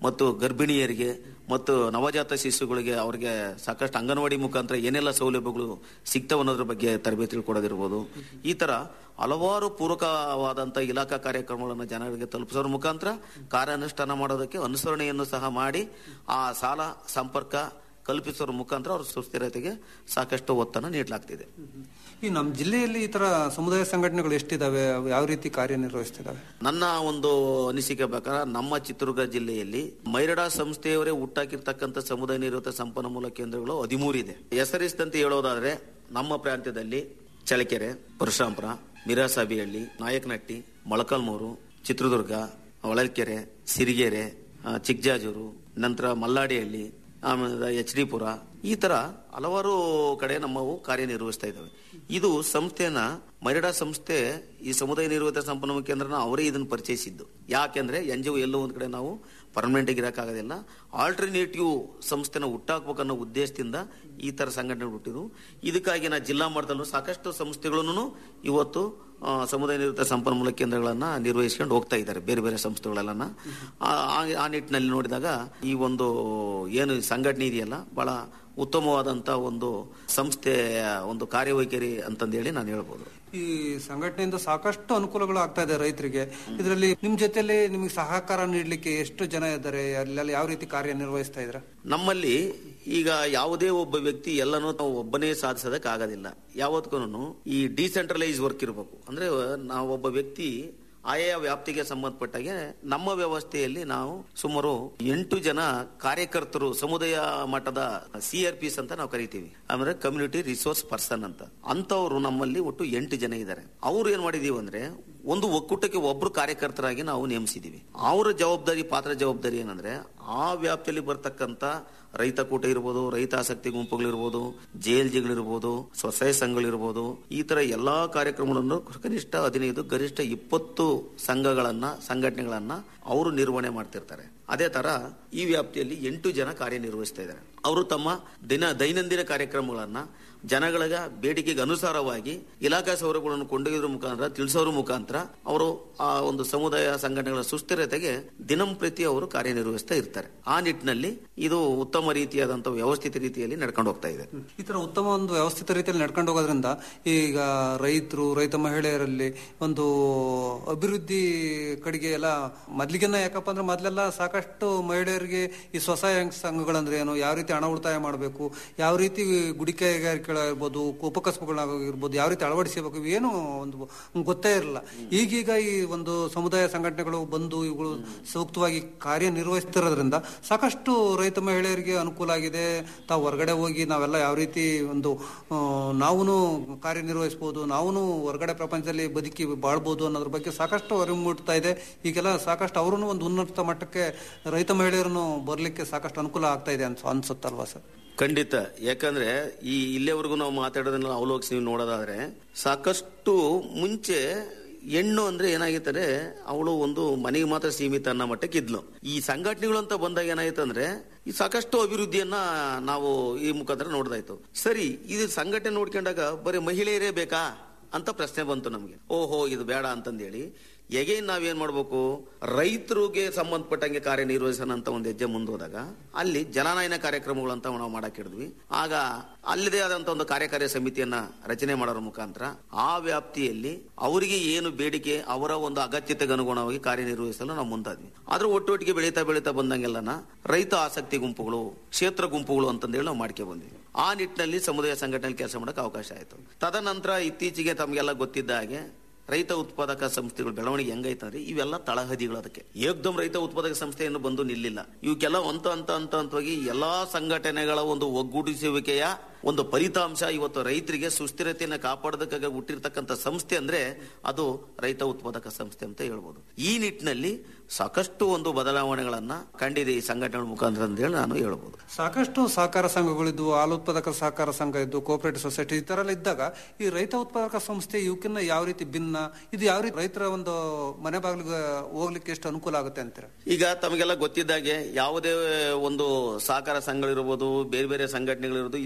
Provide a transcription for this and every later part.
ಮತ್ತು ಗರ್ಭಿಣಿಯರಿಗೆ ಮತ್ತು ನವಜಾತ ಶಿಶುಗಳಿಗೆ ಅವರಿಗೆ ಸಾಕಷ್ಟು ಅಂಗನವಾಡಿ ಮುಖಾಂತರ ಏನೆಲ್ಲ ಸೌಲಭ್ಯಗಳು ಸಿಗ್ತವೆ ಅನ್ನೋದ್ರ ಬಗ್ಗೆ ತರಬೇತಿ ತಿಳ್ಕೊಡೋದಿರ್ಬೋದು ಈ ತರ ಹಲವಾರು ಪೂರಕವಾದಂಥ ಇಲಾಖಾ ಕಾರ್ಯಕ್ರಮಗಳನ್ನು ಜನರಿಗೆ ತಲುಪಿಸೋದ್ರ ಮುಖಾಂತರ ಕಾರ್ಯಾನುಷ್ಠಾನ ಮಾಡೋದಕ್ಕೆ ಅನುಸರಣೆಯನ್ನು ಸಹ ಮಾಡಿ ಆ ಸಾಲ ಸಂಪರ್ಕ ಕಲ್ಪಿಸೋದ್ರ ಮುಖಾಂತರ ಅವ್ರ ಸುಸ್ಥಿರತೆಗೆ ಸಾಕಷ್ಟು ಒತ್ತನ್ನು ನೀಡಲಾಗ್ತಿದೆ ಈ ನಮ್ಮ ಜಿಲ್ಲೆಯಲ್ಲಿ ಈ ತರ ಸಮುದಾಯ ಸಂಘಟನೆಗಳು ಎಷ್ಟಿದಾವೆ ಅವು ಯಾವ ರೀತಿ ಕಾರ್ಯನಿರ್ವಹಿಸ್ತಿದಾವೆ ನನ್ನ ಒಂದು ಅನಿಸಿಕೆ ಪ್ರಕಾರ ನಮ್ಮ ಚಿತ್ರದುರ್ಗ ಜಿಲ್ಲೆಯಲ್ಲಿ ಮೈರಡಾ ಸಂಸ್ಥೆಯವರೇ ಹುಟ್ಟಾಕಿರ್ತಕ್ಕಂಥ ಸಮುದಾಯ ನಿವೃತ್ತ ಸಂಪನ್ಮೂಲ ಕೇಂದ್ರಗಳು ಹದಿಮೂರಿದೆ ಹೆಸರಿಸಿದಂತೆ ಹೇಳೋದಾದ್ರೆ ನಮ್ಮ ಪ್ರಾಂತ್ಯದಲ್ಲಿ ಚಳಕೆರೆ ಪರಶುರಾಂಪುರ ಮಿರಾಸಾಬಿಹಳ್ಳಿ ನಾಯಕನಹಟ್ಟಿ ಮೊಳಕಲ್ಮೂರು ಚಿತ್ರದುರ್ಗ ಹೊಳಲ್ಕೆರೆ ಸಿರಿಗೆರೆ ಆ, ಚಿಕ್ಕಜಾಜೂರು ನಂತರ ಮಲ್ಲಾಡಿಹಳ್ಳಿ ಆಮೇಲೆ ಎಚ್ ಡಿ ಪುರ ಈ ತರ ಹಲವಾರು ಕಡೆ ನಮ್ಮವು ಕಾರ್ಯನಿರ್ವಹಿಸ್ತಾ ಇದ್ದಾವೆ ಇದು ಸಂಸ್ಥೆನ ಮೈರಡಾ ಸಂಸ್ಥೆ ಈ ಸಮುದಾಯ ನಿರ್ವಹಿತ ಸಂಪನ್ಮೂಲ ಕೇಂದ್ರನ ಅವರೇ ಇದನ್ನು ಪರಿಚಯಿಸಿದ್ದು ಯಾಕೆಂದ್ರೆ ಎನ್ ಜಿ ಎಲ್ಲೋ ಒಂದ್ ಕಡೆ ನಾವು ಪರ್ಮನೆಂಟ್ ಇರೋಕ್ಕಾಗೋದಿಲ್ಲ ಆಲ್ಟರ್ನೇಟಿವ್ ಸಂಸ್ಥೆನ ಹುಟ್ಟಾಕ್ಬೇಕನ್ನೋ ಉದ್ದೇಶದಿಂದ ಈ ತರ ಸಂಘಟನೆ ಹುಟ್ಟಿದ್ವು ಇದಕ್ಕಾಗಿ ನಾ ಜಿಲ್ಲಾ ಮಟ್ಟದಲ್ಲೂ ಸಾಕಷ್ಟು ಸಂಸ್ಥೆಗಳನ್ನು ಇವತ್ತು ಆ, ಸಮುದಾಯ ನಿವೃತ್ತ ಸಂಪನ್ಮೂಲ ಕೇಂದ್ರಗಳನ್ನ ನಿರ್ವಹಿಸ್ಕೊಂಡು ಹೋಗ್ತಾ ಇದ್ದಾರೆ ಬೇರೆ ಬೇರೆ ಸಂಸ್ಥೆಗಳೆಲ್ಲನ ಆ- ಆ- ಆ ನಿಟ್ಟಿನಲ್ಲಿ ನೋಡಿದಾಗ ಈ ಒಂದು ಏನು ಸಂಘಟನೆ ಇದೆಯಲ್ಲ ಬಹಳ ಉತ್ತಮವಾದಂತ ಒಂದು ಸಂಸ್ಥೆಯ ಒಂದು ಕಾರ್ಯವೈಖರಿ ಅಂತಂದೇಳಿ ನಾನು ಹೇಳ್ಬೋದು ಈ ಸಂಘಟನೆಯಿಂದ ಸಾಕಷ್ಟು ಅನುಕೂಲಗಳು ಆಗ್ತಾ ಇದೆ ರೈತರಿಗೆ ಇದರಲ್ಲಿ ನಿಮ್ ಜೊತೆಲಿ ನಿಮಗೆ ಸಹಕಾರ ನೀಡಲಿಕ್ಕೆ ಎಷ್ಟು ಜನ ಇದ್ದಾರೆ ಅಲ್ಲೆಲ್ಲ ಯಾವ ರೀತಿ ಕಾರ್ಯನಿರ್ವಹಿಸ್ತಾ ಇದ್ರ ನಮ್ಮಲ್ಲಿ ಈಗ ಯಾವುದೇ ಒಬ್ಬ ವ್ಯಕ್ತಿ ಎಲ್ಲನೂ ತಾವು ಒಬ್ಬನೇ ಸಾಧಿಸೋದಕ್ಕೆ ಆಗೋದಿಲ್ಲ ಯಾವತ್ಗೂ ಈ ಡಿಸೆಂಟ್ರಲೈಸ್ ವರ್ಕ್ ಇರಬೇಕು ಅಂದ್ರೆ ನಾವು ಒಬ್ಬ ವ್ಯಕ್ತಿ ಆಯಾ ವ್ಯಾಪ್ತಿಗೆ ಸಂಬಂಧಪಟ್ಟಾಗೆ ನಮ್ಮ ವ್ಯವಸ್ಥೆಯಲ್ಲಿ ನಾವು ಸುಮಾರು ಎಂಟು ಜನ ಕಾರ್ಯಕರ್ತರು ಸಮುದಾಯ ಮಟ್ಟದ ಸಿ ಆರ್ ಪಿಸ್ ಅಂತ ನಾವು ಕರಿತೀವಿ ಅಂದ್ರೆ ಕಮ್ಯುನಿಟಿ ರಿಸೋರ್ಸ್ ಪರ್ಸನ್ ಅಂತ ಅಂತವ್ರು ನಮ್ಮಲ್ಲಿ ಒಟ್ಟು ಎಂಟು ಜನ ಇದ್ದಾರೆ ಅವ್ರು ಏನ್ ಮಾಡಿದೀವಿ ಅಂದ್ರೆ ಒಂದು ಒಕ್ಕೂಟಕ್ಕೆ ಒಬ್ರು ಕಾರ್ಯಕರ್ತರಾಗಿ ನಾವು ನೇಮಿಸಿದೀವಿ ಅವರ ಜವಾಬ್ದಾರಿ ಪಾತ್ರ ಜವಾಬ್ದಾರಿ ಏನಂದ್ರೆ ಆ ವ್ಯಾಪ್ತಿಯಲ್ಲಿ ಬರ್ತಕ್ಕಂತ ರೈತ ಕೂಟ ಇರ್ಬೋದು ರೈತಾಸಕ್ತಿ ಗುಂಪುಗಳಿರ್ಬೋದು ಜೇಲ್ಜಿಗಳಿರ್ಬೋದು ಸ್ವಸಹಾಯ ಸಂಘಗಳಿರ್ಬೋದು ಈ ತರ ಎಲ್ಲಾ ಕಾರ್ಯಕ್ರಮಗಳನ್ನು ಕನಿಷ್ಠ ಹದಿನೈದು ಗರಿಷ್ಠ ಇಪ್ಪತ್ತು ಸಂಘಗಳನ್ನ ಸಂಘಟನೆಗಳನ್ನ ಅವರು ನಿರ್ವಹಣೆ ಮಾಡ್ತಿರ್ತಾರೆ ಅದೇ ತರ ಈ ವ್ಯಾಪ್ತಿಯಲ್ಲಿ ಎಂಟು ಜನ ಕಾರ್ಯನಿರ್ವಹಿಸ್ತಾ ಇದ್ದಾರೆ ಅವರು ತಮ್ಮ ದಿನ ದೈನಂದಿನ ಕಾರ್ಯಕ್ರಮಗಳನ್ನ ಜನಗಳ ಬೇಡಿಕೆಗೆ ಅನುಸಾರವಾಗಿ ಇಲಾಖಾ ಸೌಲಭ್ಯಗಳನ್ನು ಕೊಂಡೊಯ್ಯೋದ್ರ ಮುಖಾಂತರ ತಿಳಿಸೋದ್ರ ಮುಖಾಂತರ ಅವರು ಆ ಒಂದು ಸಮುದಾಯ ಸಂಘಟನೆಗಳ ಸುಸ್ಥಿರತೆಗೆ ದಿನಂಪ್ರತಿ ಅವರು ಕಾರ್ಯನಿರ್ವಹಿಸ್ತಾ ಇರ್ತಾರೆ ಆ ನಿಟ್ಟಿನಲ್ಲಿ ಇದು ಉತ್ತಮ ರೀತಿಯಾದಂತಹ ವ್ಯವಸ್ಥಿತ ರೀತಿಯಲ್ಲಿ ನಡ್ಕೊಂಡು ಹೋಗ್ತಾ ಇದೆ ಈ ತರ ಉತ್ತಮ ಒಂದು ವ್ಯವಸ್ಥಿತ ರೀತಿಯಲ್ಲಿ ನಡ್ಕೊಂಡು ಹೋಗೋದ್ರಿಂದ ಈಗ ರೈತರು ರೈತ ಮಹಿಳೆಯರಲ್ಲಿ ಒಂದು ಅಭಿವೃದ್ಧಿ ಕಡೆಗೆ ಎಲ್ಲ ಮೊದ್ಲಿಗೆನ ಯಾಕಪ್ಪ ಅಂದ್ರೆ ಮೊದ್ಲೆಲ್ಲ ಸಾಕಷ್ಟು ಮಹಿಳೆಯರಿಗೆ ಈ ಸ್ವಸಹಾಯ ಸಂಘಗಳಂದ್ರೆ ಏನು ಯಾವ ರೀತಿ ಹಣ ಉಳಿತಾಯ ಮಾಡಬೇಕು ಯಾವ ರೀತಿ ಗುಡಿ ಕೈಗಾರಿಕೆಗಳಿರ್ಬೋದು ಉಪಕಸಬುಗಳಾಗಿರ್ಬೋದು ಯಾವ ರೀತಿ ಅಳವಡಿಸಬೇಕು ಇವೇನು ಒಂದು ಗೊತ್ತೇ ಇರಲಿಲ್ಲ ಈಗೀಗ ಈ ಒಂದು ಸಮುದಾಯ ಸಂಘಟನೆಗಳು ಬಂದು ಇವುಗಳು ಸೂಕ್ತವಾಗಿ ಕಾರ್ಯನಿರ್ವಹಿಸ್ತಿರೋದ್ರಿಂದ ಸಾಕಷ್ಟು ರೈತ ಮಹಿಳೆಯರಿಗೆ ಅನುಕೂಲ ಆಗಿದೆ ತಾವು ಹೊರಗಡೆ ಹೋಗಿ ನಾವೆಲ್ಲ ಯಾವ ರೀತಿ ಒಂದು ನಾವು ಕಾರ್ಯನಿರ್ವಹಿಸಬಹುದು ನಾವು ಹೊರಗಡೆ ಪ್ರಪಂಚದಲ್ಲಿ ಬದುಕಿ ಬಾಳ್ಬೋದು ಅನ್ನೋದ್ರ ಬಗ್ಗೆ ಸಾಕಷ್ಟು ಅರಿವು ಮೂಡ್ತಾ ಇದೆ ಈಗೆಲ್ಲ ಸಾಕಷ್ಟು ಅವರು ಒಂದು ಉನ್ನತ ಮಟ್ಟಕ್ಕೆ ರೈತ ಮಹಿಳೆಯರನ್ನು ಬರ್ಲಿಕ್ಕೆ ಸಾಕಷ್ಟು ಅನುಕೂಲ ಆಗ್ತಾ ಇದೆ ಅನ್ಸ ಅನ್ಸುತ್ತಲ್ವಾ ಸರ್ ಖಂಡಿತ ಯಾಕಂದ್ರೆ ಈ ಇಲ್ಲಿವರೆಗೂ ನಾವು ಮಾತಾಡೋದನ್ನ ಅವಲೋಕಿಸಿ ನೀವು ನೋಡೋದಾದ್ರೆ ಸಾಕಷ್ಟು ಮುಂಚೆ ಹೆಣ್ಣು ಅಂದ್ರೆ ಏನಾಗಿತ್ತಂದ್ರೆ ಅವಳು ಒಂದು ಮನೆಗೆ ಮಾತ್ರ ಸೀಮಿತ ಅನ್ನೋ ಮಟ್ಟಕ್ಕೆ ಇದ್ಲು ಈ ಸಂಘಟನೆಗಳು ಅಂತ ಬಂದಾಗ ಏನಾಯ್ತು ಅಂದ್ರೆ ಈ ಸಾಕಷ್ಟು ಅಭಿವೃದ್ಧಿಯನ್ನ ನಾವು ಈ ಮುಖಾಂತರ ನೋಡ್ದಾಯ್ತು ಸರಿ ಇದು ಸಂಘಟನೆ ನೋಡ್ಕೊಂಡಾಗ ಬರೀ ಮಹಿಳೆಯರೇ ಬೇಕಾ ಅಂತ ಪ್ರಶ್ನೆ ಬಂತು ನಮ್ಗೆ ಓಹೋ ಇದು ಬೇಡ ಅಂತಂದೇಳಿ ಎಗೇನ್ ನಾವೇನ್ ಮಾಡ್ಬೇಕು ರೈತರಿಗೆ ಸಂಬಂಧಪಟ್ಟಂಗೆ ಕಾರ್ಯನಿರ್ವಹಿಸೋಣ ಅಂತ ಒಂದು ಹೆಜ್ಜೆ ಮುಂದೋದಾಗ ಅಲ್ಲಿ ಜಲನಯನ ಕಾರ್ಯಕ್ರಮಗಳು ಅಂತ ನಾವು ಮಾಡಕ್ ಹಿಡಿದ್ವಿ ಆಗ ಅಲ್ಲದೆ ಆದಂತ ಒಂದು ಕಾರ್ಯಕಾರಿ ಸಮಿತಿಯನ್ನ ರಚನೆ ಮಾಡೋರ ಮುಖಾಂತರ ಆ ವ್ಯಾಪ್ತಿಯಲ್ಲಿ ಅವರಿಗೆ ಏನು ಬೇಡಿಕೆ ಅವರ ಒಂದು ಅಗತ್ಯತೆಗೆ ಅನುಗುಣವಾಗಿ ಕಾರ್ಯನಿರ್ವಹಿಸಲು ನಾವು ಮುಂದಾದ್ವಿ ಆದ್ರೂ ಒಟ್ಟೊಟ್ಟಿಗೆ ಬೆಳೀತಾ ಬೆಳೀತಾ ಬಂದಂಗೆಲ್ಲನ ರೈತ ಆಸಕ್ತಿ ಗುಂಪುಗಳು ಕ್ಷೇತ್ರ ಗುಂಪುಗಳು ಅಂತಂದೇಳಿ ನಾವು ಮಾಡ್ಕೆ ಬಂದ್ವಿ ಆ ನಿಟ್ಟಿನಲ್ಲಿ ಸಮುದಾಯ ಸಂಘಟನೆಯಲ್ಲಿ ಕೆಲಸ ಮಾಡಕ್ಕೆ ಅವಕಾಶ ಆಯಿತು ತದನಂತರ ಇತ್ತೀಚೆಗೆ ತಮಗೆಲ್ಲ ಗೊತ್ತಿದ್ದ ಹಾಗೆ ರೈತ ಉತ್ಪಾದಕ ಸಂಸ್ಥೆಗಳು ಬೆಳವಣಿಗೆ ಹೆಂಗೈತಂದ್ರೆ ಇವೆಲ್ಲ ತಳಹದಿಗಳು ಅದಕ್ಕೆ ಏಕ್ದಮ್ ರೈತ ಉತ್ಪಾದಕ ಸಂಸ್ಥೆಯನ್ನು ಬಂದು ನಿಲ್ಲಿಲ್ಲ ಇವಕ್ಕೆಲ್ಲ ಹಂತ ಹಂತ ಹಂತ ಹಂತವಾಗಿ ಎಲ್ಲಾ ಸಂಘಟನೆಗಳ ಒಂದು ಒಗ್ಗೂಡಿಸುವಿಕೆಯ ಒಂದು ಫಲಿತಾಂಶ ಇವತ್ತು ರೈತರಿಗೆ ಸುಸ್ಥಿರತೆಯನ್ನು ಕಾಪಾಡೋದಕ್ಕಾಗಿ ಹುಟ್ಟಿರ್ತಕ್ಕಂಥ ಸಂಸ್ಥೆ ಅಂದ್ರೆ ಅದು ರೈತ ಉತ್ಪಾದಕ ಸಂಸ್ಥೆ ಅಂತ ಹೇಳ್ಬೋದು ಈ ನಿಟ್ಟಿನಲ್ಲಿ ಸಾಕಷ್ಟು ಒಂದು ಬದಲಾವಣೆಗಳನ್ನ ಕಂಡಿದೆ ಈ ಸಂಘಟನೆಗಳ ಮುಖಾಂತರ ಅಂತ ಹೇಳಿ ನಾನು ಹೇಳ್ಬೋದು ಸಾಕಷ್ಟು ಸಹಕಾರ ಸಂಘಗಳಿದ್ದು ಹಾಲು ಉತ್ಪಾದಕ ಸಹಕಾರ ಸಂಘ ಇದ್ದು ಕೋಪರೇಟಿವ್ ಸೊಸೈಟಿ ಈ ತರ ಎಲ್ಲ ಇದ್ದಾಗ ಈ ರೈತ ಉತ್ಪಾದಕ ಸಂಸ್ಥೆ ಇವಕ್ಕಿನ್ನ ಯಾವ ರೀತಿ ಭಿನ್ನ ಇದು ಯಾವ ರೀತಿ ರೈತರ ಒಂದು ಮನೆ ಬಾಗಿಲಿಗೆ ಹೋಗ್ಲಿಕ್ಕೆ ಎಷ್ಟು ಅನುಕೂಲ ಆಗುತ್ತೆ ಅಂತೀರ ಈಗ ತಮಗೆಲ್ಲ ಗೊತ್ತಿದ್ದಾಗೆ ಯಾವುದೇ ಒಂದು ಸಹಕಾರ ಸಂಘಗಳಿರ್ಬೋದು ಬೇರೆ ಬೇರೆ ಸಂಘಟನೆಗಳಿರ್ಬೋದು ಇಲ್ಲಿವರೆಗೂ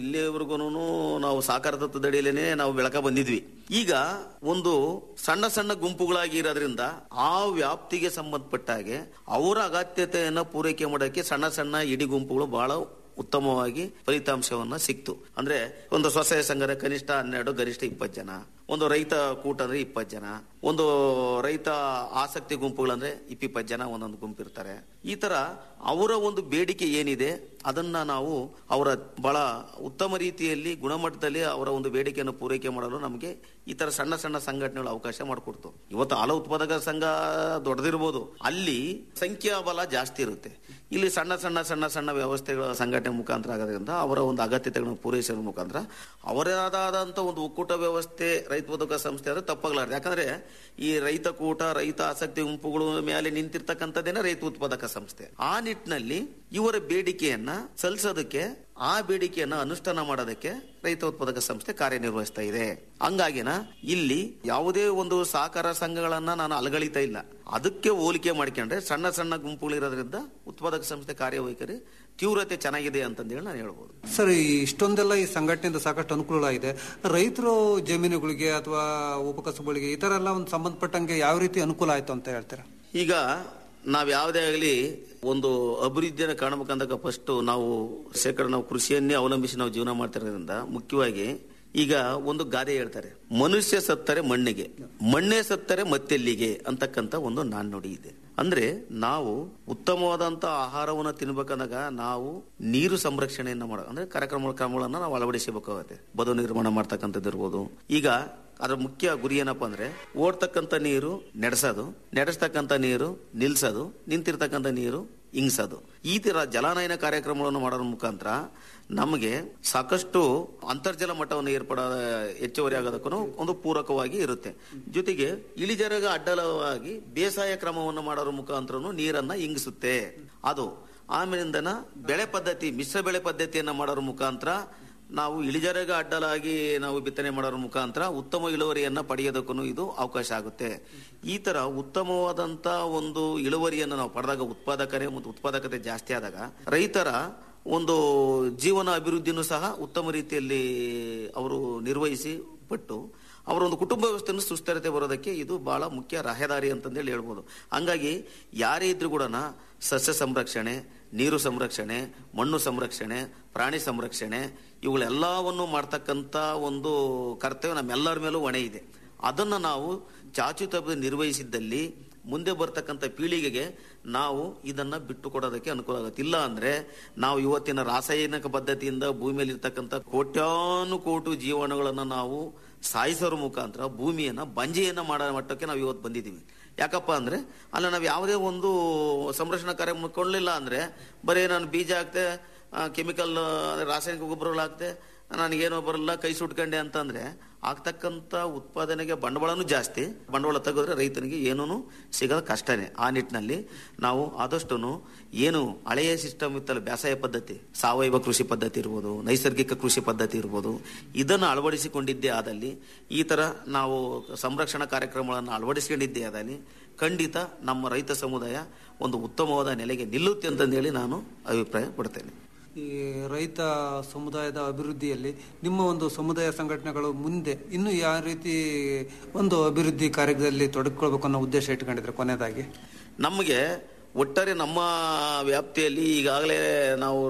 ಅಲ್ಲಿವರೆಗೂ ನಾವು ಸಾಕಾರ ತತ್ವದಡಿಯಲೇನೆ ನಾವು ಬೆಳಕ ಬಂದಿದ್ವಿ ಈಗ ಒಂದು ಸಣ್ಣ ಸಣ್ಣ ಗುಂಪುಗಳಾಗಿ ಇರೋದ್ರಿಂದ ಆ ವ್ಯಾಪ್ತಿಗೆ ಸಂಬಂಧಪಟ್ಟ ಹಾಗೆ ಅವರ ಅಗತ್ಯತೆಯನ್ನ ಪೂರೈಕೆ ಮಾಡೋಕೆ ಸಣ್ಣ ಸಣ್ಣ ಇಡೀ ಗುಂಪುಗಳು ಬಹಳ ಉತ್ತಮವಾಗಿ ಫಲಿತಾಂಶವನ್ನ ಸಿಕ್ತು ಅಂದ್ರೆ ಒಂದು ಸ್ವಸಹಾಯ ಸಂಘದ ಕನಿಷ್ಠ ಹನ್ನೆರಡು ಗರಿಷ್ಠ ಇಪ್ಪತ್ತು ಜನ ಒಂದು ರೈತ ಕೂಟ ಅಂದ್ರೆ ಇಪ್ಪತ್ತು ಜನ ಒಂದು ರೈತ ಆಸಕ್ತಿ ಗುಂಪುಗಳಂದ್ರೆ ಇಪ್ಪಿಪ್ಪತ್ತು ಜನ ಒಂದೊಂದು ಗುಂಪು ಇರ್ತಾರೆ ಈ ತರ ಅವರ ಒಂದು ಬೇಡಿಕೆ ಏನಿದೆ ಅದನ್ನ ನಾವು ಅವರ ಬಹಳ ಉತ್ತಮ ರೀತಿಯಲ್ಲಿ ಗುಣಮಟ್ಟದಲ್ಲಿ ಅವರ ಒಂದು ಬೇಡಿಕೆಯನ್ನು ಪೂರೈಕೆ ಮಾಡಲು ನಮಗೆ ಈ ತರ ಸಣ್ಣ ಸಣ್ಣ ಸಂಘಟನೆಗಳು ಅವಕಾಶ ಮಾಡಿಕೊಡ್ತು ಇವತ್ತು ಹಾಲು ಉತ್ಪಾದಕ ಸಂಘ ದೊಡ್ಡದಿರ್ಬೋದು ಅಲ್ಲಿ ಸಂಖ್ಯಾಬಲ ಜಾಸ್ತಿ ಇರುತ್ತೆ ಇಲ್ಲಿ ಸಣ್ಣ ಸಣ್ಣ ಸಣ್ಣ ಸಣ್ಣ ವ್ಯವಸ್ಥೆಗಳ ಸಂಘಟನೆ ಮುಖಾಂತರ ಆಗೋದ್ರಿಂದ ಅವರ ಒಂದು ಅಗತ್ಯತೆಗಳನ್ನು ಪೂರೈಸೋದ್ರ ಮುಖಾಂತರ ಅವರದಾದಂತ ಒಂದು ಒಕ್ಕೂಟ ವ್ಯವಸ್ಥೆ ರೈತ ಉತ್ಪಾದಕ ಸಂಸ್ಥೆ ಅಂದ್ರೆ ತಪ್ಪಾಗಲಾರದು ಯಾಕಂದ್ರೆ ಈ ರೈತ ಕೂಟ ರೈತ ಆಸಕ್ತಿ ಗುಂಪುಗಳು ಮೇಲೆ ನಿಂತಿರ್ತಕ್ಕಂಥದ್ದೇನೆ ರೈತ ಉತ್ಪಾದಕ ಸಂಸ್ಥೆ ಆ ನಿಟ್ಟಿನಲ್ಲಿ ಇವರ ಬೇಡಿಕೆಯನ್ನ ಸಲ್ಲಿಸೋದಕ್ಕೆ ಆ ಬೇಡಿಕೆಯನ್ನ ಅನುಷ್ಠಾನ ಮಾಡೋದಕ್ಕೆ ರೈತ ಉತ್ಪಾದಕ ಸಂಸ್ಥೆ ಕಾರ್ಯನಿರ್ವಹಿಸ್ತಾ ಇದೆ ಹಂಗಾಗಿನ ಇಲ್ಲಿ ಯಾವುದೇ ಒಂದು ಸಹಕಾರ ಸಂಘಗಳನ್ನ ನಾನು ಅಲಗಳಿತಾ ಇಲ್ಲ ಅದಕ್ಕೆ ಹೋಲಿಕೆ ಮಾಡ್ಕೊಂಡ್ರೆ ಸಣ್ಣ ಸಣ್ಣ ಗುಂಪುಗಳಿರೋದ್ರಿಂದ ಉತ್ಪಾದಕ ಸಂಸ್ಥೆ ಕಾರ್ಯವೈಖರಿ ತೀವ್ರತೆ ಚೆನ್ನಾಗಿದೆ ಅಂತಂದೇಳಿ ನಾನು ಹೇಳ್ಬೋದು ಸರ್ ಈ ಇಷ್ಟೊಂದೆಲ್ಲ ಈ ಸಂಘಟನೆಯಿಂದ ಸಾಕಷ್ಟು ಅನುಕೂಲ ಇದೆ ರೈತರು ಜಮೀನುಗಳಿಗೆ ಅಥವಾ ಉಪಕಸಬುಗಳಿಗೆ ಈ ತರ ಎಲ್ಲ ಒಂದು ಸಂಬಂಧಪಟ್ಟಂಗೆ ಯಾವ ರೀತಿ ಅನುಕೂಲ ಆಯ್ತು ಅಂತ ಹೇಳ್ತೀರಾ ಈಗ ನಾವ್ ಯಾವುದೇ ಆಗಲಿ ಒಂದು ಅಭಿವೃದ್ಧಿಯನ್ನು ಕಾಣಬೇಕಂದಾಗ ಫಸ್ಟ್ ನಾವು ಶೇಕಡ ನಾವು ಕೃಷಿಯನ್ನೇ ಅವಲಂಬಿಸಿ ನಾವು ಜೀವನ ಮಾಡ್ತಿರೋದ್ರಿಂದ ಮುಖ್ಯವಾಗಿ ಈಗ ಒಂದು ಗಾದೆ ಹೇಳ್ತಾರೆ ಮನುಷ್ಯ ಸತ್ತರೆ ಮಣ್ಣಿಗೆ ಮಣ್ಣೇ ಸತ್ತರೆ ಮತ್ತೆಲ್ಲಿಗೆ ಅಂತಕ್ಕಂತ ಒಂದು ನಾಣ್ಣುಡಿ ಇದೆ ಅಂದ್ರೆ ನಾವು ಉತ್ತಮವಾದಂತ ಆಹಾರವನ್ನು ತಿನ್ಬೇಕಂದಾಗ ನಾವು ನೀರು ಸಂರಕ್ಷಣೆಯನ್ನ ಮಾಡ ಅಂದ್ರೆ ಕಾರ್ಯಕ್ರಮ ಕ್ರಮಗಳನ್ನ ನಾವು ಅಳವಡಿಸಬೇಕಾಗುತ್ತೆ ಬದು ನಿರ್ಮಾಣ ಮಾಡ್ತಕ್ಕಂಥದ್ದು ಇರ್ಬೋದು ಈಗ ಅದ್ರ ಮುಖ್ಯ ಗುರಿ ಏನಪ್ಪಾ ಅಂದ್ರೆ ಓಡ್ತಕ್ಕಂಥ ನೀರು ನಡೆಸೋದು ನಡೆಸ್ತಕ್ಕಂಥ ನೀರು ನಿಲ್ಸೋದು ನಿಂತಿರ್ತಕ್ಕಂಥ ನೀರು ಇಂಗ್ಸೋದು ಈ ತರ ಜಲಾನಯನ ಕಾರ್ಯಕ್ರಮಗಳನ್ನು ಮಾಡೋದ್ರ ಮುಖಾಂತರ ನಮಗೆ ಸಾಕಷ್ಟು ಅಂತರ್ಜಲ ಮಟ್ಟವನ್ನು ಏರ್ಪಡ ಹೆಚ್ಚುವರಿ ಆಗೋದಕ್ಕೂ ಒಂದು ಪೂರಕವಾಗಿ ಇರುತ್ತೆ ಜೊತೆಗೆ ಇಳಿಜಾರಾಗ ಅಡ್ಡಲವಾಗಿ ಬೇಸಾಯ ಕ್ರಮವನ್ನು ಮಾಡೋದ್ರ ಮುಖಾಂತರನು ನೀರನ್ನ ಇಂಗಿಸುತ್ತೆ ಅದು ಆಮೇಲಿಂದನ ಬೆಳೆ ಪದ್ಧತಿ ಮಿಶ್ರ ಬೆಳೆ ಪದ್ಧತಿಯನ್ನ ಮಾಡೋದ್ರ ಮುಖಾಂತರ ನಾವು ಇಳಿಜಾರಾಗ ಅಡ್ಡಲಾಗಿ ನಾವು ಬಿತ್ತನೆ ಮಾಡೋದ್ರ ಮುಖಾಂತರ ಉತ್ತಮ ಇಳುವರಿಯನ್ನ ಪಡೆಯೋದಕ್ಕೂ ಇದು ಅವಕಾಶ ಆಗುತ್ತೆ ಈ ತರ ಉತ್ತಮವಾದಂತ ಒಂದು ಇಳುವರಿಯನ್ನು ನಾವು ಪಡೆದಾಗ ಉತ್ಪಾದಕರೇ ಮತ್ತು ಉತ್ಪಾದಕತೆ ಜಾಸ್ತಿ ಆದಾಗ ರೈತರ ಒಂದು ಜೀವನ ಅಭಿವೃದ್ಧಿನೂ ಸಹ ಉತ್ತಮ ರೀತಿಯಲ್ಲಿ ಅವರು ನಿರ್ವಹಿಸಿ ಪಟ್ಟು ಅವರ ಒಂದು ಕುಟುಂಬ ವ್ಯವಸ್ಥೆಯನ್ನು ಸುಸ್ಥಿರತೆ ಬರೋದಕ್ಕೆ ಇದು ಬಹಳ ಮುಖ್ಯ ರಹದಾರಿ ಅಂತಂದೇಳಿ ಹೇಳ್ಬೋದು ಹಂಗಾಗಿ ಯಾರೇ ಇದ್ರೂ ಕೂಡ ಸಸ್ಯ ಸಂರಕ್ಷಣೆ ನೀರು ಸಂರಕ್ಷಣೆ ಮಣ್ಣು ಸಂರಕ್ಷಣೆ ಪ್ರಾಣಿ ಸಂರಕ್ಷಣೆ ಇವುಗಳೆಲ್ಲವನ್ನು ಮಾಡ್ತಕ್ಕಂಥ ಒಂದು ಕರ್ತವ್ಯ ನಮ್ಮೆಲ್ಲರ ಮೇಲೂ ಹೊಣೆ ಇದೆ ಅದನ್ನ ನಾವು ಚಾಚು ತಪ್ಪದೆ ನಿರ್ವಹಿಸಿದ್ದಲ್ಲಿ ಮುಂದೆ ಬರ್ತಕ್ಕಂಥ ಪೀಳಿಗೆಗೆ ನಾವು ಇದನ್ನ ಬಿಟ್ಟು ಕೊಡೋದಕ್ಕೆ ಅನುಕೂಲ ಆಗುತ್ತೆ ಇಲ್ಲ ಅಂದ್ರೆ ನಾವು ಇವತ್ತಿನ ರಾಸಾಯನಿಕ ಪದ್ಧತಿಯಿಂದ ಭೂಮಿಯಲ್ಲಿ ಇರ್ತಕ್ಕಂಥ ಕೋಟ್ಯಾನು ಕೋಟಿ ಜೀವಾಣುಗಳನ್ನ ನಾವು ಸಾಯಿಸೋರ ಮುಖಾಂತರ ಭೂಮಿಯನ್ನ ಬಂಜೆಯನ್ನ ಮಾಡೋ ಮಟ್ಟಕ್ಕೆ ನಾವು ಇವತ್ತು ಬಂದಿದ್ದೀವಿ ಯಾಕಪ್ಪ ಅಂದ್ರೆ ಅಲ್ಲ ನಾವು ಯಾವುದೇ ಒಂದು ಸಂರಕ್ಷಣಾ ಕಾರ್ಯ ಮಾಡ್ಕೊಳ್ಳಿಲ್ಲ ಅಂದ್ರೆ ಬರೀ ನಾನು ಬೀಜ ಹಾಕ್ತೆ ಕೆಮಿಕಲ್ ರಾಸಾಯನಿಕ ಗೊಬ್ಬರಗಳು ಹಾಕ್ತೆ ನನಗೇನೋ ಬರಲ್ಲ ಕೈ ಸುಟ್ಕೊಂಡೆ ಅಂತಂದ್ರೆ ಆಗ್ತಕ್ಕಂಥ ಉತ್ಪಾದನೆಗೆ ಬಂಡವಾಳನೂ ಜಾಸ್ತಿ ಬಂಡವಾಳ ತೆಗೆದ್ರೆ ರೈತನಿಗೆ ಏನೂ ಸಿಗೋದು ಕಷ್ಟನೇ ಆ ನಿಟ್ಟಿನಲ್ಲಿ ನಾವು ಆದಷ್ಟು ಏನು ಹಳೆಯ ಸಿಸ್ಟಮ್ ಇತ್ತಲ್ಲ ಬೇಸಾಯ ಪದ್ಧತಿ ಸಾವಯವ ಕೃಷಿ ಪದ್ಧತಿ ಇರ್ಬೋದು ನೈಸರ್ಗಿಕ ಕೃಷಿ ಪದ್ಧತಿ ಇರ್ಬೋದು ಇದನ್ನು ಅಳವಡಿಸಿಕೊಂಡಿದ್ದೇ ಆದಲ್ಲಿ ಈ ತರ ನಾವು ಸಂರಕ್ಷಣಾ ಕಾರ್ಯಕ್ರಮಗಳನ್ನು ಅಳವಡಿಸಿಕೊಂಡಿದ್ದೇ ಆದಲ್ಲಿ ಖಂಡಿತ ನಮ್ಮ ರೈತ ಸಮುದಾಯ ಒಂದು ಉತ್ತಮವಾದ ನೆಲೆಗೆ ನಿಲ್ಲುತ್ತೆ ಅಂತಂದೇಳಿ ನಾನು ಅಭಿಪ್ರಾಯ ಪಡ್ತೇನೆ ಈ ರೈತ ಸಮುದಾಯದ ಅಭಿವೃದ್ಧಿಯಲ್ಲಿ ನಿಮ್ಮ ಒಂದು ಸಮುದಾಯ ಸಂಘಟನೆಗಳು ಮುಂದೆ ಇನ್ನು ಯಾವ ರೀತಿ ಒಂದು ಅಭಿವೃದ್ಧಿ ಕಾರ್ಯದಲ್ಲಿ ತೊಡಗಿಕೊಳ್ಬೇಕು ಅನ್ನೋ ಉದ್ದೇಶ ಇಟ್ಕೊಂಡಿದ್ರೆ ಕೊನೆಯದಾಗಿ ನಮಗೆ ಒಟ್ಟಾರೆ ನಮ್ಮ ವ್ಯಾಪ್ತಿಯಲ್ಲಿ ಈಗಾಗಲೇ ನಾವು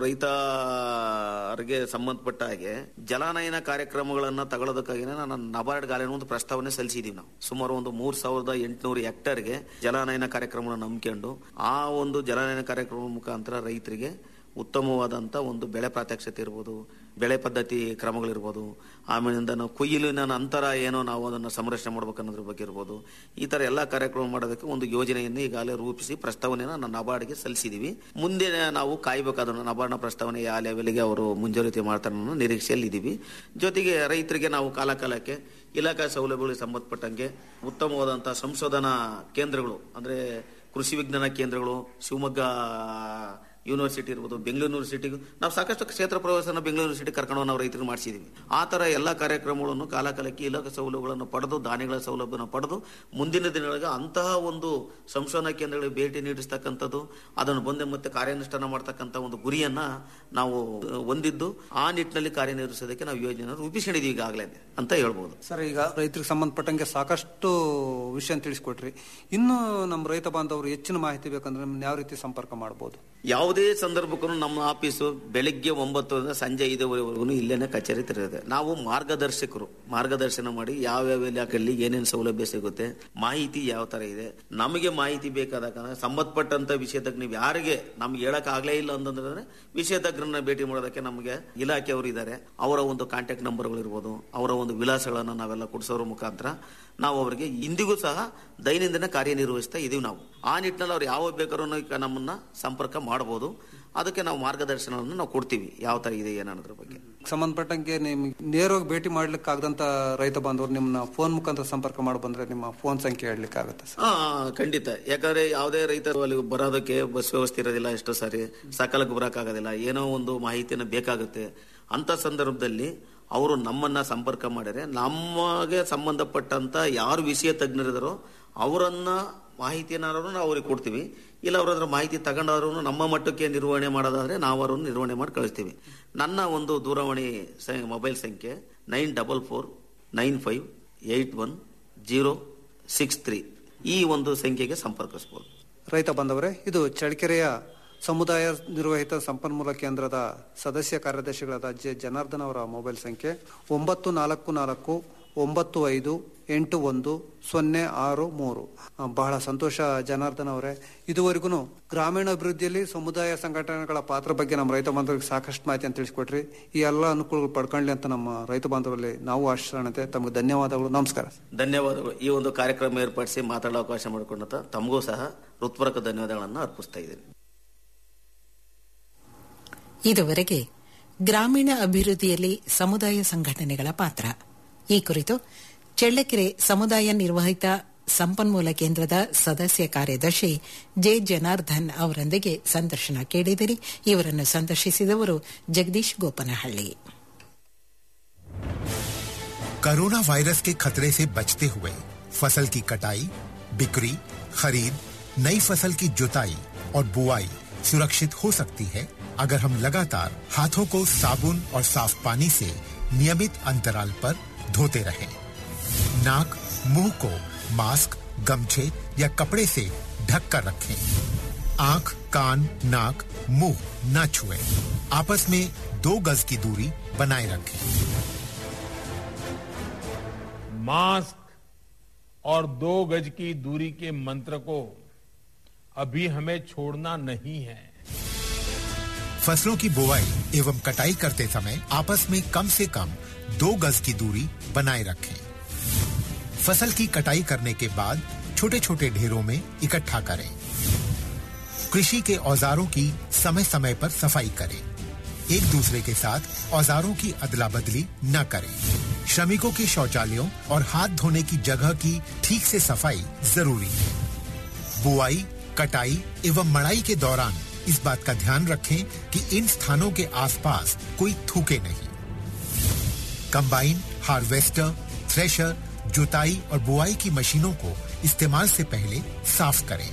ರೈತರಿಗೆ ಸಂಬಂಧಪಟ್ಟ ಹಾಗೆ ಜಲಾನಯನ ಕಾರ್ಯಕ್ರಮಗಳನ್ನ ತಗೊಳ್ಳೋದಕ್ಕಾಗಿ ನಾನು ನಬಾರ್ಡ್ ಗಾಲಿನ ಒಂದು ಪ್ರಸ್ತಾವನೆ ಸಲ್ಲಿಸಿದೀವಿ ನಾವು ಸುಮಾರು ಒಂದು ಮೂರ್ ಸಾವಿರದ ಎಂಟುನೂರು ಹೆಕ್ಟರ್ಗೆ ಜಲಾನಯನ ಕಾರ್ಯಕ್ರಮವನ್ನು ನಂಬಿಕೊಂಡು ಆ ಒಂದು ಜಲಾನಯನ ಕಾರ್ಯಕ್ರಮ ಮುಖಾಂತರ ರೈತರಿಗೆ ಉತ್ತಮವಾದಂತ ಒಂದು ಬೆಳೆ ಪ್ರಾತ್ಯಕ್ಷತೆ ಇರ್ಬೋದು ಬೆಳೆ ಪದ್ಧತಿ ಕ್ರಮಗಳಿರ್ಬೋದು ಆಮೇಲಿಂದ ನಾವು ಕೊಯ್ಲಿನ ನಂತರ ಏನೋ ನಾವು ಅದನ್ನು ಸಂರಕ್ಷಣೆ ಮಾಡ್ಬೇಕು ಅನ್ನೋದ್ರ ಬಗ್ಗೆ ಇರ್ಬೋದು ಈ ತರ ಎಲ್ಲಾ ಕಾರ್ಯಕ್ರಮ ಮಾಡೋದಕ್ಕೆ ಒಂದು ಯೋಜನೆಯನ್ನು ಈಗಾಗಲೇ ರೂಪಿಸಿ ಪ್ರಸ್ತಾವನೆಯನ್ನು ನಾನು ನಬಾರ್ಡ್ಗೆ ಸಲ್ಲಿಸಿದೀವಿ ಮುಂದೆ ನಾವು ಕಾಯ್ಬೇಕಾದನ್ನು ನಬಾರ್ಡ್ನ ಪ್ರಸ್ತಾವನೆ ಯಾವ ಲೆವೆಲ್ಗೆ ಅವರು ಮುಂಜಾಗ್ರತೆ ಮಾಡ್ತಾರೆ ಅನ್ನೋ ನಿರೀಕ್ಷೆಯಲ್ಲಿ ಇದ್ದೀವಿ ಜೊತೆಗೆ ರೈತರಿಗೆ ನಾವು ಕಾಲ ಕಾಲಕ್ಕೆ ಇಲಾಖಾ ಸೌಲಭ್ಯಗಳಿಗೆ ಸಂಬಂಧಪಟ್ಟಂಗೆ ಉತ್ತಮವಾದಂತಹ ಸಂಶೋಧನಾ ಕೇಂದ್ರಗಳು ಅಂದ್ರೆ ಕೃಷಿ ವಿಜ್ಞಾನ ಕೇಂದ್ರಗಳು ಶಿವಮೊಗ್ಗ ಯೂನಿವರ್ಸಿಟಿ ಇರ್ಬೋದು ಬೆಂಗಳೂರು ಯೂನಿವರ್ಸಿಟಿಗೂ ನಾವು ಸಾಕಷ್ಟು ಕ್ಷೇತ್ರ ಪ್ರವಾಸನ ಬೆಂಗಳೂರು ಯೂನಿವರ್ಸಿಟಿ ಕರ್ಕೊಂಡು ನಾವು ರೈತರಿಗೆ ಮಾಡಿಸಿದೀವಿ ಆ ತರ ಎಲ್ಲ ಕಾರ್ಯಕ್ರಮಗಳನ್ನು ಕಾಲಕಾಲಕ್ಕೆ ಇಲಾಖೆ ಸೌಲಭ್ಯಗಳನ್ನು ಪಡೆದು ದಾನಿಗಳ ಸೌಲಭ್ಯನ ಪಡೆದು ಮುಂದಿನ ದಿನಗಳಿಗೆ ಅಂತಹ ಒಂದು ಸಂಶೋಧನಾ ಕೇಂದ್ರಗಳಿಗೆ ಭೇಟಿ ನೀಡಿಸ್ತಕ್ಕಂಥದ್ದು ಅದನ್ನು ಬಂದು ಮತ್ತೆ ಕಾರ್ಯಾನುಷ್ಠಾನ ಮಾಡ್ತಕ್ಕಂಥ ಒಂದು ಗುರಿಯನ್ನ ನಾವು ಹೊಂದಿದ್ದು ಆ ನಿಟ್ಟಿನಲ್ಲಿ ಕಾರ್ಯನಿರ್ವಹಿಸೋದಕ್ಕೆ ನಾವು ಯೋಜನೆ ರೂಪಿಸಿಕೊಂಡಿದ್ದೀವಿ ಈಗಾಗಲೇ ಅಂತ ಹೇಳ್ಬೋದು ಸರ್ ಈಗ ರೈತರಿಗೆ ಸಂಬಂಧಪಟ್ಟಂಗೆ ಸಾಕಷ್ಟು ವಿಷಯ ತಿಳಿಸ್ಕೊಟ್ರಿ ಇನ್ನು ನಮ್ಮ ರೈತ ಬಾಂಧವರು ಹೆಚ್ಚಿನ ಮಾಹಿತಿ ಬೇಕಂದ್ರೆ ನಮ್ಮನ್ನ ಯಾವ ರೀತಿ ಸಂಪರ್ಕ ಮಾಡಬಹುದು ಯಾವುದೇ ಸಂದರ್ಭಕ್ಕೂ ನಮ್ಮ ಆಫೀಸು ಬೆಳಿಗ್ಗೆ ಒಂಬತ್ತರಿಂದ ಸಂಜೆ ಐದುವರೆವರೆಗೂ ಇಲ್ಲೇನೆ ಕಚೇರಿ ತೆರೆದಿದೆ ನಾವು ಮಾರ್ಗದರ್ಶಕರು ಮಾರ್ಗದರ್ಶನ ಮಾಡಿ ಯಾವ್ಯಾವ ಇಲಾಖೆಯಲ್ಲಿ ಏನೇನು ಸೌಲಭ್ಯ ಸಿಗುತ್ತೆ ಮಾಹಿತಿ ಯಾವ ತರ ಇದೆ ನಮಗೆ ಮಾಹಿತಿ ಬೇಕಾದಾಗ ಸಂಬಂಧಪಟ್ಟಂತ ವಿಷಯ ತಜ್ಞ ನೀವು ಯಾರಿಗೆ ನಮ್ಗೆ ಹೇಳಕ್ ಆಗ್ಲೇ ಇಲ್ಲ ಅಂತಂದ್ರೆ ವಿಷಯ ತಜ್ಞರನ್ನ ಭೇಟಿ ಮಾಡೋದಕ್ಕೆ ನಮಗೆ ಇಲಾಖೆಯವರು ಇದ್ದಾರೆ ಅವರ ಒಂದು ಕಾಂಟ್ಯಾಕ್ಟ್ ನಂಬರ್ಗಳು ಇರ್ಬೋದು ಅವರ ಒಂದು ವಿಳಾಸಗಳನ್ನ ನಾವೆಲ್ಲ ಕೊಡಿಸೋರ ಮುಖಾಂತರ ನಾವು ಅವರಿಗೆ ಇಂದಿಗೂ ಸಹ ದೈನಂದಿನ ಕಾರ್ಯನಿರ್ವಹಿಸ್ತಾ ಇದೀವಿ ನಾವು ಆ ನಿಟ್ಟಿನಲ್ಲಿ ಅವ್ರು ಯಾವ ಬೇಕಾದ್ರೂ ನಮ್ಮನ್ನ ಸಂಪರ್ಕ ಮಾಡಬಹುದು ಅದಕ್ಕೆ ನಾವು ಮಾರ್ಗದರ್ಶನವನ್ನು ನಾವು ಕೊಡ್ತೀವಿ ಯಾವ ತರ ಇದೆ ಏನನ್ನೋದ್ರ ಬಗ್ಗೆ ಸಂಬಂಧಪಟ್ಟಂಗೆ ನಿಮ್ಗೆ ನೇರವಾಗಿ ಭೇಟಿ ಮಾಡ್ಲಿಕ್ಕೆ ಆಗದಂತ ರೈತ ಬಾಂಧವರು ನಿಮ್ಮನ್ನ ಫೋನ್ ಮುಖಾಂತರ ಸಂಪರ್ಕ ಮಾಡಿ ಬಂದ್ರೆ ನಿಮ್ಮ ಫೋನ್ ಸಂಖ್ಯೆ ಹೇಳಲಿಕ್ಕೆ ಆಗುತ್ತೆ ಸರ್ ಹಾ ಖಂಡಿತ ಯಾಕಂದ್ರೆ ಯಾವುದೇ ರೈತರು ಅಲ್ಲಿ ಬರೋದಕ್ಕೆ ಬಸ್ ವ್ಯವಸ್ಥೆ ಇರೋದಿಲ್ಲ ಎಷ್ಟೋ ಸಾರಿ ಸಕಾಲಕ್ಕೆ ಬರೋಕ್ಕಾಗೋದಿಲ್ಲ ಏನೋ ಒಂದು ಮಾಹಿತಿಯನ್ನು ಬೇಕಾಗುತ್ತೆ ಅಂತ ಸಂದರ್ಭದಲ್ಲಿ ಅವರು ನಮ್ಮನ್ನ ಸಂಪರ್ಕ ಮಾಡಿದ್ರೆ ನಮಗೆ ಸಂಬಂಧಪಟ್ಟಂತ ಯಾರು ವಿಷಯ ತಜ್ಞರಿದಾರೋ ಅವರನ್ನ ಮಾಹಿತಿಯನ್ನಾರು ನಾವು ಅವ್ರಿಗೆ ಕೊಡ್ತೀವಿ ಇಲ್ಲ ಅವ್ರ ಹತ್ರ ಮಾಹಿತಿ ತಗೊಂಡಾದ್ರೂ ನಮ್ಮ ಮಟ್ಟಕ್ಕೆ ನಿರ್ವಹಣೆ ಮಾಡೋದಾದ್ರೆ ನಾವು ಅವ್ರನ್ನ ನಿರ್ವಹಣೆ ಮಾಡಿ ಕಳಿಸ್ತೀವಿ ನನ್ನ ಒಂದು ದೂರವಾಣಿ ಸ- ಮೊಬೈಲ್ ಸಂಖ್ಯೆ nine double four nine five eight one zero six three ಈ ಒಂದು ಸಂಖ್ಯೆಗೆ ಸಂಪರ್ಕಿಸಬಹುದು ರೈತ ಬಾಂಧವರೇ ಇದು ಚಳ್ಳಕೆರೆಯ ಸಮುದಾಯ ನಿರ್ವಹಿತ ಸಂಪನ್ಮೂಲ ಕೇಂದ್ರದ ಸದಸ್ಯ ಕಾರ್ಯದರ್ಶಿಗಳಾದ ಜೆ ಜನಾರ್ದನ್ ಅವರ ಮೊಬೈಲ್ ಸಂಖ್ಯೆ ಒಂಬತ್ತು ನಾಲ್ಕು ನಾಲ್ಕು ಒಂಬತ್ತು ಐದು ಎಂಟು ಒಂದು ಸೊನ್ನೆ ಆರು ಮೂರು ಆ, ಬಹಳ ಸಂತೋಷ ಜನಾರ್ದನ್ ಅವರೇ ಇದುವರೆಗೂ ಗ್ರಾಮೀಣ ಅಭಿವೃದ್ಧಿಯಲ್ಲಿ ಸಮುದಾಯ ಸಂಘಟನೆಗಳ ಪಾತ್ರ ಬಗ್ಗೆ ನಮ್ಮ ರೈತ ಬಾಂಧವರಿಗೆ ಸಾಕಷ್ಟು ಮಾಹಿತಿಯನ್ನು ತಿಳಿಸ್ಕೊಟ್ರಿ ಈ ಎಲ್ಲ ಅನುಕೂಲಗಳು ಪಡ್ಕೊಳ್ಳಿ ಅಂತ ನಮ್ಮ ರೈತ ಬಾಂಧವರಲ್ಲಿ ನಾವು ಆಶ್ರಣತೆ ತಮಗೆ ಧನ್ಯವಾದಗಳು ನಮಸ್ಕಾರ ಧನ್ಯವಾದಗಳು ಈ ಒಂದು ಕಾರ್ಯಕ್ರಮ ಏರ್ಪಡಿಸಿ ಮಾತಾಡೋ ಅವಕಾಶ ಮಾಡಿಕೊಂಡಂತ ತಮಗೂ ಸಹ ಹೃತ್ಪೂರ್ವಕ ಧನ್ಯವಾದಗಳನ್ನು ಅರ್ಪಿಸ್ತಾ ಇದ್ದೀನಿ ಇದುವರೆಗೆ ಗ್ರಾಮೀಣ ಅಭಿವೃದ್ಧಿಯಲ್ಲಿ ಸಮುದಾಯ ಸಂಘಟನೆಗಳ ಪಾತ್ರ ಈ ಕುರಿತು ಚಳ್ಳಕೆರೆ ಸಮುದಾಯ ನಿರ್ವಹಿತ ಸಂಪನ್ಮೂಲ ಕೇಂದ್ರದ ಸದಸ್ಯ ಕಾರ್ಯದರ್ಶಿ ಜೆ ಜನಾರ್ದನ್ ಅವರೊಂದಿಗೆ ಸಂದರ್ಶನ ಕೇಳಿದಿರಿ ಇವರನ್ನು ಸಂದರ್ಶಿಸಿದವರು ಜಗದೀಶ್ ಗೋಪನಹಳ್ಳಿ कोरोना वायरस के खतरे से बचते हुए फसल की कटाई बिक्री खरीद नई फसल की जुताई और बुआई सुरक्षित हो सकती है अगर हम लगातार हाथों को साबुन और साफ पानी से नियमित अंतराल पर धोते रहें। नाक मुंह को मास्क गमछे या कपड़े से ढक कर रखें आंख कान नाक मुंह न छुएं। आपस में दो गज की दूरी बनाए रखें मास्क और दो गज की दूरी के मंत्र को अभी हमें छोड़ना नहीं है फसलों की बुवाई एवं कटाई करते समय आपस में कम से कम दो गज की दूरी बनाए रखें फसल की कटाई करने के बाद छोटे छोटे ढेरों में इकट्ठा करें कृषि के औजारों की समय समय पर सफाई करें एक दूसरे के साथ औजारों की अदला बदली न करें श्रमिकों के शौचालयों और हाथ धोने की जगह की ठीक से सफाई जरूरी है बुआई कटाई एवं मड़ाई के दौरान इस बात का ध्यान रखें कि इन स्थानों के आसपास कोई थूके नहीं कंबाइन हार्वेस्टर थ्रेशर जुताई और बुआई की मशीनों को इस्तेमाल से पहले साफ करें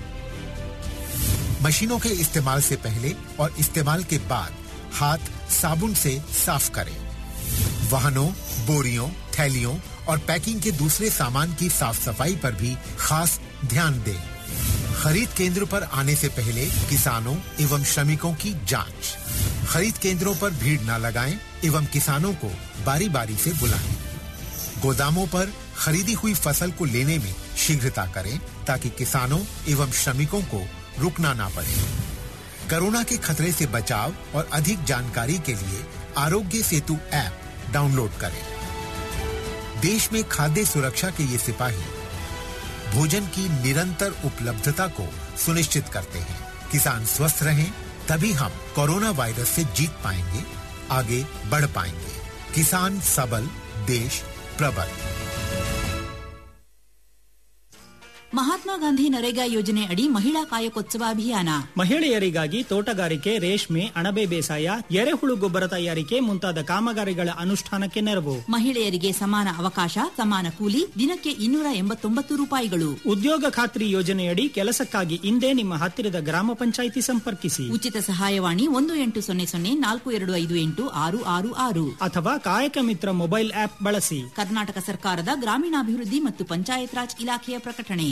मशीनों के इस्तेमाल से पहले और इस्तेमाल के बाद हाथ साबुन से साफ करें वाहनों बोरियों थैलियों और पैकिंग के दूसरे सामान की साफ सफाई पर भी खास ध्यान दें खरीद केंद्र पर आने से पहले किसानों एवं श्रमिकों की जांच खरीद केंद्रों पर भीड़ न लगाएं एवं किसानों को बारी बारी से बुलाएं गोदामों पर खरीदी हुई फसल को लेने में शीघ्रता करें ताकि किसानों एवं श्रमिकों को रुकना ना पड़े कोरोना के खतरे से बचाव और अधिक जानकारी के लिए आरोग्य सेतु ऐप डाउनलोड करें देश में खाद्य सुरक्षा के ये सिपाही भोजन की निरंतर उपलब्धता को सुनिश्चित करते हैं किसान स्वस्थ रहें तभी हम कोरोना वायरस से जीत पाएंगे आगे बढ़ पाएंगे किसान सबल देश प्रबल ಮಹಾತ್ಮ ಗಾಂಧಿ ನರೇಗಾ ಯೋಜನೆ ಅಡಿ ಮಹಿಳಾ ಕಾಯಕೋತ್ಸವ ಅಭಿಯಾನ ಮಹಿಳೆಯರಿಗಾಗಿ ತೋಟಗಾರಿಕೆ ರೇಷ್ಮೆ ಅಣಬೆ ಬೇಸಾಯ ಎರೆಹುಳು ಗೊಬ್ಬರ ತಯಾರಿಕೆ ಮುಂತಾದ ಕಾಮಗಾರಿಗಳ ಅನುಷ್ಠಾನಕ್ಕೆ ನೆರವು ಮಹಿಳೆಯರಿಗೆ ಸಮಾನ ಅವಕಾಶ ಸಮಾನ ಕೂಲಿ ದಿನಕ್ಕೆ ಇನ್ನೂರ ಎಂಬತ್ತೊಂಬತ್ತು ರೂಪಾಯಿಗಳು ಉದ್ಯೋಗ ಖಾತ್ರಿ ಯೋಜನೆಯಡಿ ಕೆಲಸಕ್ಕಾಗಿ ಇಂದೇ ನಿಮ್ಮ ಹತ್ತಿರದ ಗ್ರಾಮ ಪಂಚಾಯಿತಿ ಸಂಪರ್ಕಿಸಿ ಉಚಿತ ಸಹಾಯವಾಣಿ ಒಂದು ಎಂಟು ಸೊನ್ನೆ ಸೊನ್ನೆ ನಾಲ್ಕು ಎರಡು ಐದು ಎಂಟು ಆರು ಆರು ಆರು ಅಥವಾ ಕಾಯಕ ಮಿತ್ರ ಮೊಬೈಲ್ ಆಪ್ ಬಳಸಿ ಕರ್ನಾಟಕ ಸರ್ಕಾರದ ಗ್ರಾಮೀಣಾಭಿವೃದ್ಧಿ ಮತ್ತು ಪಂಚಾಯತ್ ರಾಜ್ ಇಲಾಖೆಯ ಪ್ರಕಟಣೆ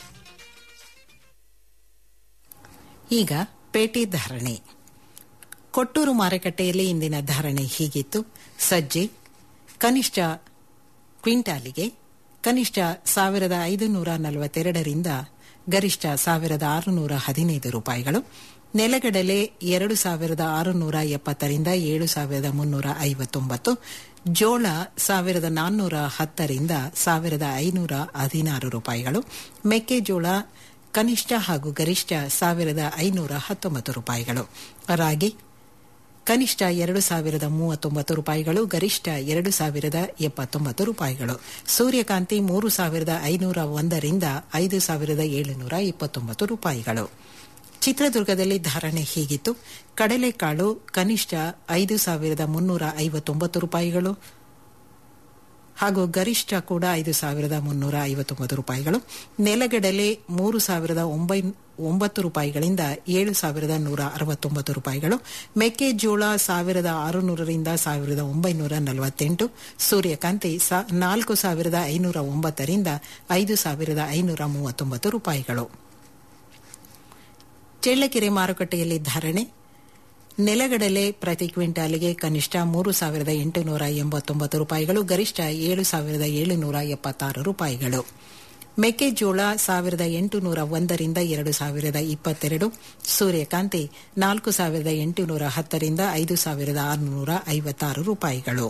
ಈಗ ಪೇಟೆ ಧಾರಣೆ ಕೊಟ್ಟೂರು ಮಾರುಕಟ್ಟೆಯಲ್ಲಿ ಇಂದಿನ ಧಾರಣೆ ಹೀಗಿತ್ತು ಸಜ್ಜೆ ಕನಿಷ್ಠ ಕ್ವಿಂಟಾಲಿಗೆ ಕನಿಷ್ಠ ಸಾವಿರದ ಐದುನೂರ ನಲವತ್ತೆರಡರಿಂದ ಗರಿಷ್ಠ ಸಾವಿರದ ಆರುನೂರ ಹದಿನೈದು ರೂಪಾಯಿಗಳು ನೆಲಗಡಲೆ ಎರಡು ಸಾವಿರದ ಆರುನೂರ ಎಪ್ಪತ್ತರಿಂದ ಏಳು ಸಾವಿರದ ಮುನ್ನೂರ ಐವತ್ತೊಂಬತ್ತು ಜೋಳ ಸಾವಿರದ ನಾನ್ನೂರ ಹತ್ತರಿಂದ ಸಾವಿರದ ಐನೂರ ಹದಿನಾರು ರೂಪಾಯಿಗಳು ಮೆಕ್ಕೆಜೋಳ ಕನಿಷ್ಠ ಹಾಗೂ ಗರಿಷ್ಠ ಸಾವಿರದ ಐನೂರ ಹತ್ತೊಂಬತ್ತು ರೂಪಾಯಿಗಳು ರಾಗಿ ಕನಿಷ್ಠ ಎರಡು ಸಾವಿರದ ಮೂವತ್ತೊಂಬತ್ತು ರೂಪಾಯಿಗಳು ಗರಿಷ್ಠ ಎರಡು ಸಾವಿರದ ಎಪ್ಪತ್ತೊಂಬತ್ತು ರೂಪಾಯಿಗಳು ಸೂರ್ಯಕಾಂತಿ ಮೂರು ಸಾವಿರದ ಐನೂರ ಒಂದರಿಂದ ಐದು ಸಾವಿರದ ಏಳುನೂರ ಇಪ್ಪತ್ತೊಂಬತ್ತು ರೂಪಾಯಿಗಳು ಚಿತ್ರದುರ್ಗದಲ್ಲಿ ಧಾರಣೆ ಹೀಗಿತ್ತು ಕಡಲೆಕಾಳು ಕನಿಷ್ಠ ಐದು ಸಾವಿರದ ಮುನ್ನೂರ ಐವತ್ತೊಂಬತ್ತು ರೂಪಾಯಿಗಳು ಹಾಗೂ ಗರಿಷ್ಠ ಕೂಡ ಐದು ಸಾವಿರದ ಮುನ್ನೂರ ಐವತ್ತೊಂಬತ್ತು ರೂಪಾಯಿಗಳು ನೆಲಗಡಲೆ ಮೂರು ಸಾವಿರದ ಒಂಬತ್ತು ರೂಪಾಯಿಗಳಿಂದ ಏಳು ಸಾವಿರದ ನೂರ ಅರವತ್ತೊಂಬತ್ತು ರೂಪಾಯಿಗಳು ಮೆಕ್ಕೆಜೋಳ ಸಾವಿರದ ಆರುನೂರರಿಂದ ಸಾವಿರದ ಒಂಬೈನೂರ ನಲವತ್ತೆಂಟು ಸೂರ್ಯಕಾಂತಿ ನಾಲ್ಕು ಸಾವಿರದ ಐನೂರ ಒಂಬತ್ತರಿಂದ ಐದು ಸಾವಿರದ ಐನೂರ ಮೂವತ್ತೊಂಬತ್ತು ರೂಪಾಯಿಗಳು ಚಳ್ಳಕೆರೆ ಮಾರುಕಟ್ಟೆಯಲ್ಲಿ ಧಾರಣೆ ನೆಲಗಡಲೆ ಪ್ರತಿ ಕ್ವಿಂಟಾಲಿಗೆ ಕನಿಷ್ಠ ಮೂರು ಸಾವಿರದ ಎಂಟುನೂರ ಎಂಬತ್ತೊಂಬತ್ತು ರೂಪಾಯಿಗಳು ಗರಿಷ್ಠ ಏಳು ಸಾವಿರದ ಏಳುನೂರ ಎಪ್ಪತ್ತಾರು ರೂಪಾಯಿಗಳು ಮೆಕ್ಕೆಜೋಳ ಸಾವಿರದ ಎಂಟುನೂರ ಒಂದರಿಂದ ಎರಡು ಸಾವಿರದ ಇಪ್ಪತ್ತೆರಡು ಸೂರ್ಯಕಾಂತಿ ನಾಲ್ಕು ಸಾವಿರದ ಎಂಟುನೂರ ಹತ್ತರಿಂದ ಐದು ಸಾವಿರದ ಆರುನೂರ ಐವತ್ತಾರು ರೂಪಾಯಿಗಳು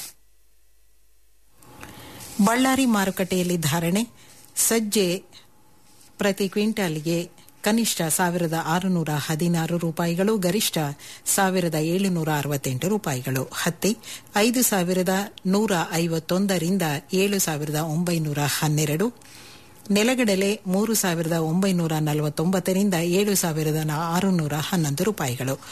ಬಳ್ಳಾರಿ ಮಾರುಕಟ್ಟೆಯಲ್ಲಿ ಧಾರಣೆ ಸಜ್ಜೆ ಪ್ರತಿ ಕ್ವಿಂಟಾಲ್ಗೆ ಕನಿಷ್ಠ ಸಾವಿರದ ಆರುನೂರ ಹದಿನಾರು ರೂಪಾಯಿಗಳು ಗರಿಷ್ಠ ಸಾವಿರದ ಏಳುನೂರ ಅರವತ್ತೆಂಟು ರೂಪಾಯಿಗಳು ಹತ್ತಿ ಐದು ಸಾವಿರದ ನೂರ ಐವತ್ತೊಂದರಿಂದ ಏಳು ಸಾವಿರದ ಒಂಬೈನೂರ ಹನ್ನೆರಡು ನೆಲಗಡಲೆ ಮೂರು ಸಾವಿರದ ಒಂಬೈನೂರ ನಲವತ್ತೊಂಬತ್ತರಿಂದ ಏಳು ಸಾವಿರದ ಆರುನೂರ ಹನ್ನೊಂದು ರೂಪಾಯಿಗಳು